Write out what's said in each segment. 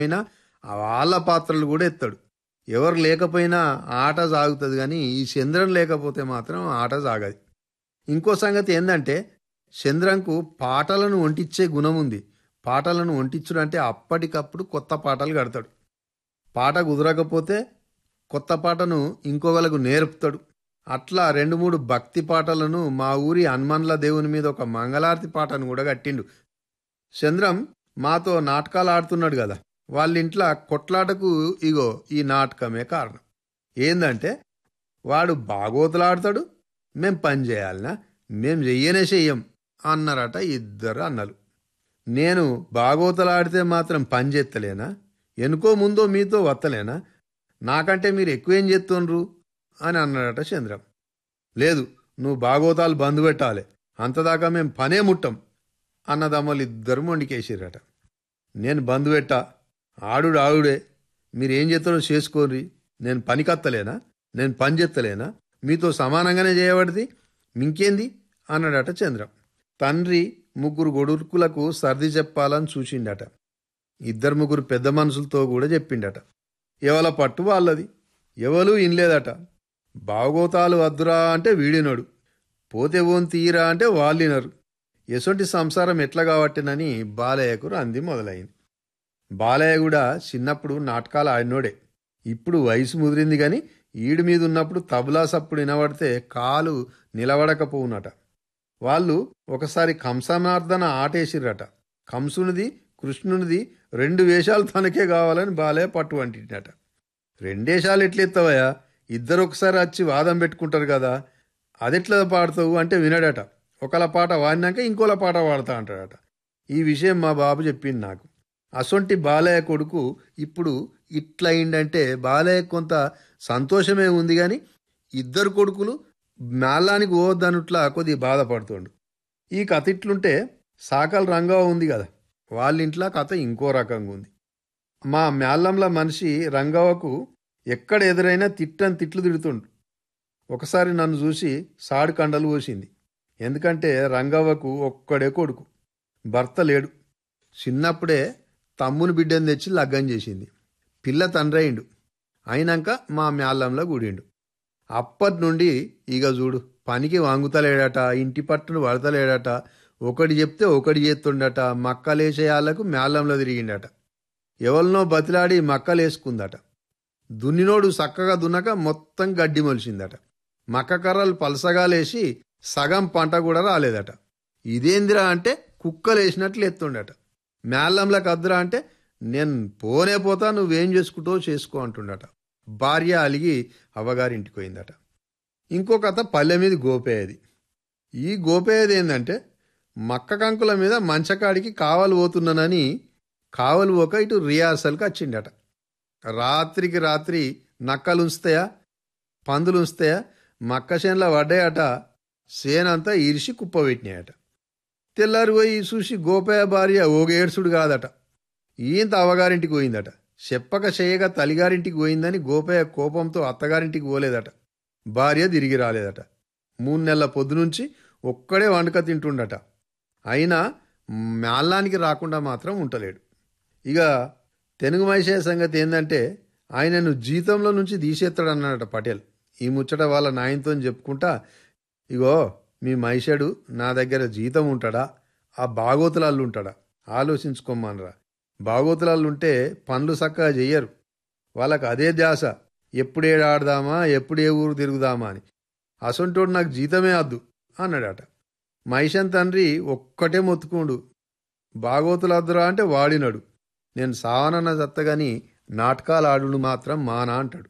అయినా వాళ్ళ పాత్రలు కూడా ఎత్తాడు ఎవరు లేకపోయినా ఆట సాగుతుంది కానీ ఈ చంద్రం లేకపోతే మాత్రం ఆట సాగదు ఇంకో సంగతి ఏంటంటే చంద్రంకు పాటలను వంటించే గుణం ఉంది పాటలను వంటించుడు అంటే అప్పటికప్పుడు కొత్త పాటలు కడతాడు పాట కుదరకపోతే కొత్త పాటను ఇంకొకలకు నేర్పుతాడు అట్లా రెండు మూడు భక్తి పాటలను మా ఊరి హనుమన్ల దేవుని మీద ఒక మంగళారతి పాటను కూడా కట్టిండు చంద్రం మాతో నాటకాలు ఆడుతున్నాడు కదా వాళ్ళ ఇంట్లో కొట్లాటకు ఇగో ఈ నాటకమే కారణం ఏందంటే వాడు బాగోతులాడతాడు మేం పని చేయాలనా మేం చెయ్యనే చెయ్యం అన్నారట ఇద్దరు అన్నలు నేను బాగోతలాడితే మాత్రం పని చేస్తలేనా ఎనుకో ముందో మీతో వత్తలేనా నాకంటే మీరు ఎక్కువేం చేస్తుండ్రు అని అన్నాడట చంద్రం లేదు నువ్వు బాగోతాలు బంద్ పెట్టాలి అంతదాకా మేం పనే ముట్టం అన్నదమ్మలు ఇద్దరు మొండికేసిరట నేను బంద్ పెట్టా ఆడుడు ఆడుడే మీరేం చేస్తారో చేసుకోర్రి నేను పని కత్తలేనా నేను పని చేస్తలేనా మీతో సమానంగానే చేయబడిది మింకేంది అన్నాడట చంద్రం తండ్రి ముగ్గురు కొడుకులకు సర్ది చెప్పాలని చూసిండట ఇద్దరు ముగ్గురు పెద్ద మనుషులతో కూడా చెప్పిండట ఎవల పట్టు వాళ్ళది ఎవలు ఇన్లేదట బాగోతాలు వద్దురా అంటే వీడినడు పోతే ఓన్ తీయరా అంటే వాళ్ళినరు ఎసొంటి సంసారం ఎట్లా కాబట్టినని బాలయ్యకు రంది మొదలైంది బాలయ్య కూడా చిన్నప్పుడు నాటకాలు ఆడినోడే ఇప్పుడు వయసు ముదిరింది గాని ఈడు మీద ఉన్నప్పుడు తబలా సప్పుడు వినబడితే కాలు నిలబడకపోవునట వాళ్ళు ఒకసారి కంసనార్దన ఆటేసిర్రట కంసునిది కృష్ణునిది రెండు వేషాలు తనకే కావాలని బాలయ్య పట్టు అంటినట రెండేషాలు ఎట్లెత్తవయ్యా ఇద్దరు ఒకసారి వచ్చి వాదం పెట్టుకుంటారు కదా అదెట్లా పాడతావు అంటే వినడట ఒకళ్ళ పాట వాడినాక ఇంకోల పాట పాడతా అంటాడట ఈ విషయం మా బాబు చెప్పింది నాకు అసొంటి బాలయ్య కొడుకు ఇప్పుడు ఇట్లా అయిందంటే బాలయ్య కొంత సంతోషమే ఉంది కానీ ఇద్దరు కొడుకులు మేళానికి పోవద్దనుట్లా కొద్ది బాధపడుతుండు ఈ కథ ఇట్లుంటే సాకల్ రంగవ ఉంది కదా వాళ్ళ ఇంట్లో కథ ఇంకో రకంగా ఉంది మా మేళంల మనిషి రంగవ్వకు ఎక్కడ ఎదురైనా తిట్టని తిట్లు తిడుతుండు ఒకసారి నన్ను చూసి సాడు కండలు పోసింది ఎందుకంటే రంగవ్వకు ఒక్కడే కొడుకు భర్త లేడు చిన్నప్పుడే తమ్ముని బిడ్డను తెచ్చి లగ్గం చేసింది పిల్ల తండ్రయిండు అయినాక మా మేళంలో గుడిండు అప్పటి నుండి ఇక చూడు పనికి వాంగుతలేడట ఇంటి పట్టును పడతలేడట ఒకటి చెప్తే ఒకటి చేస్తుండట మక్కలేసేయాలకు మేళంలో తిరిగిండట ఎవరినో బతిలాడి మక్కలేసుకుందట దున్నినోడు చక్కగా దున్నక మొత్తం గడ్డి మొలిసిందట మక్క కర్రలు పలసగా లేచి సగం పంట కూడా రాలేదట ఇదేందిరా అంటే కుక్కలేసినట్లు ఎత్తుండట మేళంలోకి అద్దురా అంటే నేను పోనే పోతా నువ్వేం చేసుకుంటో చేసుకో అంటుండట భార్య అలిగి అవ్వగారింటికి పోయిందట ఇంకో కథ పల్లె మీద గోపేయది ఈ గోపేయది ఏంటంటే మక్క కంకుల మీద మంచకాడికి కావలి పోతున్నానని కావలి పోక ఇటు రిహార్సల్కి వచ్చిండట రాత్రికి రాత్రి నక్కలు ఉంచుతాయా పందులు ఉంచుతాయా మక్క చేనులో పడ్డాయట సేనంతా ఇరిసి కుప్పబెట్టినాయట తెల్లారి పోయి చూసి గోపయ్య భార్య ఓగేడ్సుడు కాదట ఈయంత అవ్వగారింటికి పోయిందట చెప్పక చేయక తల్లిగారింటికి పోయిందని గోపయ్య కోపంతో అత్తగారింటికి పోలేదట భార్య తిరిగి రాలేదట మూడు నెలల పొద్దునుంచి ఒక్కడే వండుక తింటుండట అయినా మేళ్ళానికి రాకుండా మాత్రం ఉంటలేడు ఇక తెనుగు మైషయ సంగతి ఏంటంటే ఆయనను జీతంలో నుంచి తీసేస్తాడన్నాడట పటేల్ ఈ ముచ్చట వాళ్ళ నాయనతో చెప్పుకుంటా ఇగో మీ మైషడు నా దగ్గర జీతం ఉంటాడా ఆ బాగోతులాళ్ళు ఉంటాడా ఆలోచించుకోమనరా బాగోతులాళ్ళుంటే పనులు చక్కగా చెయ్యరు వాళ్ళకి అదే ధ్యాస ఎప్పుడేడు ఆడదామా ఎప్పుడే ఊరు తిరుగుదామా అని అసొంటోడు నాకు జీతమే అద్దు అన్నాడట మైషన్ తండ్రి ఒక్కటే మొత్తుకోండు బాగోతులద్దురా అంటే వాడినడు నేను సావనన్న చత్తగాని నాటకాలు ఆడుడు మాత్రం మానా అంటాడు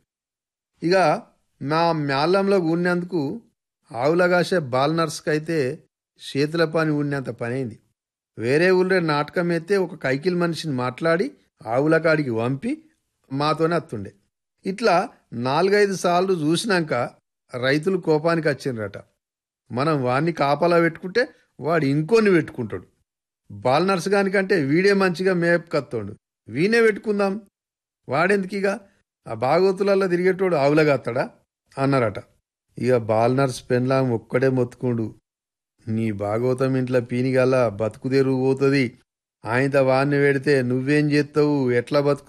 ఇక మా మేళ్ళంలో కూడినందుకు ఆవులగాసే బాల్ నర్స్కి అయితే చేతుల పని ఉండినంత పనైంది వేరే ఊళ్ళో నాటకం అయితే ఒక కైకిల్ మనిషిని మాట్లాడి ఆవుల కాడికి వంపి మాతోనే అత్తుండే ఇట్లా నాలుగైదు సార్లు చూసినాక రైతులు కోపానికి వచ్చిండ్రట మనం వాడిని కాపలా పెట్టుకుంటే వాడు ఇంకోని పెట్టుకుంటాడు బాల్ నర్స్ గానికంటే వీడే మంచిగా మేపుకత్తోడు వీనే పెట్టుకుందాం వాడెందుకిగ ఆ బాగోతులలో తిరిగేటోడు ఆవులగాస్తాడా అన్నారట ఇక బాల్ నర్స్ పెన్లాం ఒక్కడే మొత్తుకుండు నీ భాగవతం ఇంట్లో పీనిగల్లా బతుకుదేరు పోతుంది ఆయన వాడిని పెడితే నువ్వేం చేస్తావు ఎట్లా బతుకు